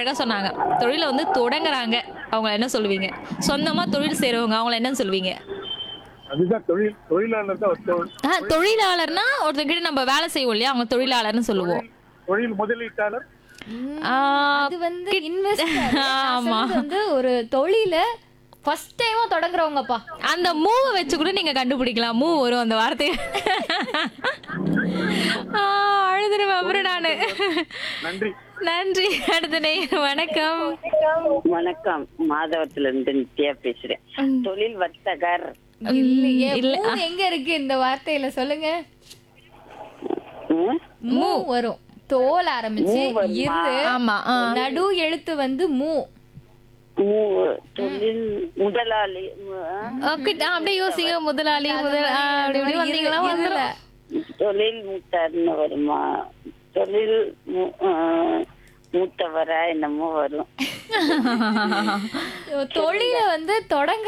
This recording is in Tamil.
அழகா சொன்னாங்க தொழிலை வந்து தொடங்குறாங்க அவங்கள என்ன சொல்லுவீங்க சொந்தமா தொழில் செய்றவங்க அவங்கள என்ன சொல்லுவீங்க அதுதான் தொழில் தொழிலாளர் தான் ஒரு தொழில். ஆ, தொழிலாளர்னா ஒருத்தங்கிட்ட நம்ம வேலை செய்வோம் இல்லையா அவங்க தொழிலாளர்னு சொல்லுவோம் தொழில் முதலீட்டாளர் ஆ, அது வந்து இன்வெஸ்டர் ஆமா. வந்து ஒரு தொழில ஃபர்ஸ்ட் டைமா தொடங்குறவங்கப்பா அந்த மூவை வச்சு கூட நீங்க கண்டுபிடிக்கலாம் மூவ் வரும் அந்த வார்த்தையை ஆ, அழுதுருவேன் அப்புறம் நானு நன்றி நன்றி அடுத்த நேயர் வணக்கம் வணக்கம் மாதவத்துல இருந்து நித்யா பேசுறேன் தொழில் வர்த்தகர் இல்லையே இல்ல. மூ எங்க இருக்கு இந்த வார்த்தையில சொல்லுங்க ம்? மூ வரும் தோல் ஆரம்பிச்சு மூ வருமா? இரு ஆமா ஆ. நடு எழுத்து வந்து மூ மூ- தொழில் முதலாளி ஆ? ஓகே, ஆ, அப்படியே யோசிங்க முதலாளி முதல் ஆ, அப்படி இப்படி வந்தீங்களா இருல. வந்துரும் தொழில் மூத்தார்னு வருமா தொழில் மூ- ஆ, மூத்தவரா என்னமோ வரும் தொழில வந்து தொடங்க